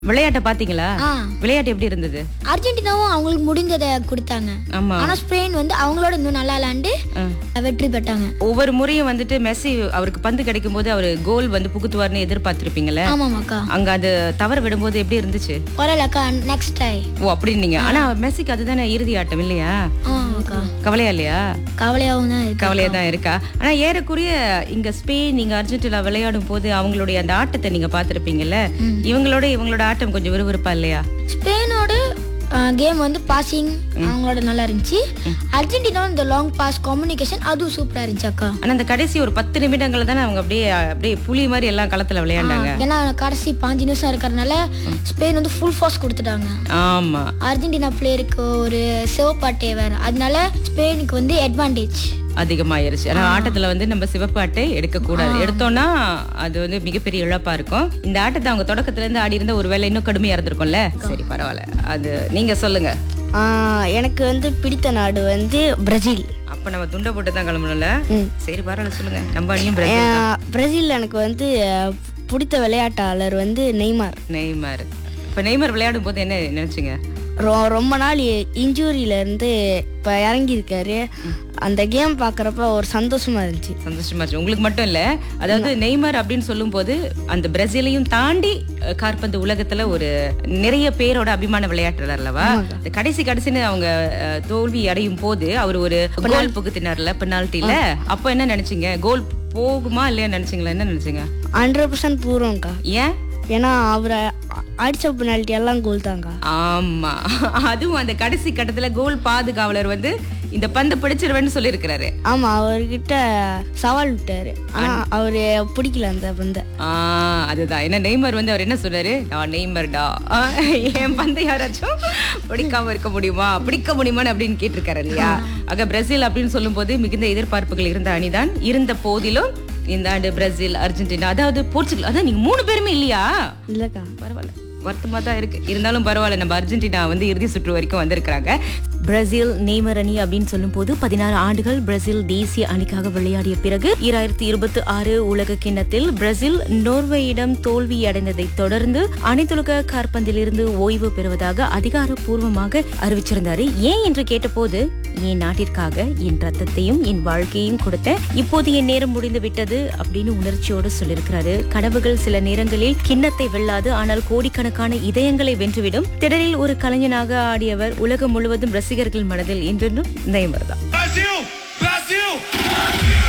விளையாட்டை பாத்தீங்களா ஆ விளையாட்டு எப்படி இருந்தது அர்ஜென்டினாவும் அவங்களுக்கு முடிஞ்சதை கொடுத்தாங்க ஆமா ஆனா ஸ்பெயின் வந்து அவங்களோட இன்னும் நல்லா விளாண்டு ஆ. வெற்றி பெற்றாங்க ஒவ்வொரு முறையும் வந்துட்டு மெஸ்ஸி அவருக்கு பந்து கிடைக்கும் போது அவர் கோல் வந்து புகுத்துவார்னு எதிர்பார்த்திருப்பீங்கல்ல ஆமாமாக்கா அங்க அது தவற விடும்போது எப்படி இருந்துச்சு வரலக்கா நெக்ஸ்ட் ட்ரை ஓ அப்படின்னீங்க ஆனா மெஸ்ஸிக்கு அதுதானே இறுதி ஆட்டம் இல்லையா ஆமாக்கா கவலையா இல்லையா கவலையாகவும் தான் இருக்கு கவலையா தான் இருக்கா ஆனா ஏறக்குறைய இங்க ஸ்பெயின் நீங்க அர்ஜென்டினா விளையாடும் போது அவங்களுடைய அந்த ஆட்டத்தை நீங்க பாத்திருப்பீங்கல்ல இவங்களோட இவங்களோட ஆட்டம் கொஞ்சம் விறுவிறுப்பா இல்லையா ஸ்பெயினோட கேம் வந்து பாசிங் அவங்களோட நல்லா இருந்துச்சு அர்ஜென்டினா இந்த லாங் பாஸ் கம்யூனிகேஷன் அதுவும் சூப்பரா இருந்துச்சு அக்கா ஆனா அந்த கடைசி ஒரு பத்து நிமிடங்கள் தானே அவங்க அப்படியே அப்படியே புலி மாதிரி எல்லாம் களத்துல விளையாண்டாங்க ஏன்னா கடைசி பாஞ்சு நிமிஷம் இருக்கிறதுனால ஸ்பெயின் வந்து ஃபுல் ஃபோர்ஸ் கொடுத்துட்டாங்க ஆமா அர்ஜென்டினா பிளேயருக்கு ஒரு சிவப்பாட்டே வேற அதனால ஸ்பெயினுக்கு வந்து அட்வான்டேஜ் அதிகமாயிருச்சு ஆனா ஆட்டத்துல வந்து நம்ம சிவப்பு அட்டை எடுக்க கூடாது எடுத்தோம்னா அது வந்து மிகப்பெரிய இழப்பா இருக்கும் இந்த ஆட்டத்தை அவங்க தொடக்கத்துல இருந்து ஆடி இருந்தா ஒருவேளை இன்னும் கடுமையா இருந்திருக்கும்ல சரி பரவாயில்ல அது நீங்க சொல்லுங்க ஆஹ் எனக்கு வந்து பிடித்த நாடு வந்து பிரேசில் அப்ப நம்ம துண்டை போட்டு தான் கிளம்பணும்ல சரி பரவாயில்ல சொல்லுங்க நம்ம அணியும் பிரேசில் தான். ஆஹ் பிரேசில் எனக்கு வந்து அஹ், பிடித்த விளையாட்டாளர் வந்து நெய்மார் நெய்மர் இப்ப நெய்மர் விளையாடும் போது என்ன நினைச்சீங்க ரொ ரொம்ப நாள் இன்ஜூரியில இருந்து இப்போ இறங்கியிருக்காரு அந்த கேம் பார்க்குறப்ப ஒரு சந்தோஷமா இருந்துச்சு சந்தோஷமா இருந்துச்சு உங்களுக்கு மட்டும் இல்ல அதாவது நெய்மர் அப்படின்னு சொல்லும் போது அந்த பிரேசிலையும் தாண்டி அஹ், காற்பந்து உலகத்துல ஒரு நிறைய பேரோட அபிமான விளையாட்டுல அல்லவா இந்த கடைசி கடைசின்னு அவங்க அஹ், தோல்வி அடையும் போது அவர் ஒரு கோல் புகுத்தினார்ல பெனால்ட்டில அப்ப என்ன நினைச்சீங்க கோல் போகுமா இல்லையா நினைச்சீங்களா என்ன நினைச்சீங்க ஹண்ட்ரட் பர்சன்ட் பூர்வம்க்கா ஏன் ஏன்னா அவரை அடிச்ச பெனால்ட்டி எல்லாம் கோல் தாங்க்கா ஆமா அதுவும் அந்த கடைசி கட்டத்துல கோல் பாதுகாவலர் வந்து இந்த பந்து பிடிச்சிருவேன்னு சொல்லியிருக்கிறாரு ஆமா அவர்கிட்ட சவால் விட்டாரு ஆனா அவரு பிடிக்கல அந்த பந்தை ஆ அதுதான் என்ன நெய்மர் வந்து அவர் என்ன சொன்னாரு நான் நெய்மர்டா ஆ, என் பந்தை யாராச்சும் பிடிக்காம இருக்க முடியுமா பிடிக்க முடியுமான்னு அப்படின்னு கேட்டிருக்காரு இல்லையா ஆக பிரேசில் அப்படின்னு சொல்லும்போது மிகுந்த எதிர்பார்ப்புகள் இருந்த அணிதான் இருந்த போதிலும் இந்த ஆண்டு பிரேசில் அர்ஜென்டினா அதாவது போர்ச்சுகல் அதான் நீங்க மூணு பேருமே இல்லையா இல்லக்கா பரவாயில்ல வருத்தமா தான் இருக்கு இருந்தாலும் பரவாயில்ல நம்ம அர்ஜென்டினா வந்து இறுதி சுற்று வரைக்கும் வந்திருக்கிறாங்க பிரேசில் நெய்மர் அணி அப்படின்னு சொல்லும்போது பதினாறு ஆண்டுகள் பிரேசில் தேசிய அணிக்காக விளையாடிய பிறகு இரண்டாயிரத்தி இருபத்தி ஆறு உலக கிண்ணத்தில் பிரேசில் நோர்வேயிடம் தோல்வி அடைந்ததை தொடர்ந்து அனைத்துலக காற்பந்திலிருந்து ஓய்வு பெறுவதாக அதிகாரப்பூர்வமாக அறிவிச்சிருந்தாரு ஏன் என்று கேட்டபோது என் நாட்டிற்காக என் ரத்தத்தையும் என் வாழ்க்கையையும் கொடுத்த இப்போது என் நேரம் முடிந்து விட்டது அப்படின்னு உணர்ச்சியோடு சொல்லியிருக்கிறாரு கனவுகள் சில நேரங்களில் கிண்ணத்தை வெல்லாது ஆனால் கோடிக்கணக்கான இதயங்களை வென்றுவிடும் திடலில் ஒரு கலைஞனாக ஆடியவர் உலகம் முழுவதும் ரசிகர்கள் மனதில் என்றென்றும் நெய்மர் தான் Brasil! Brasil!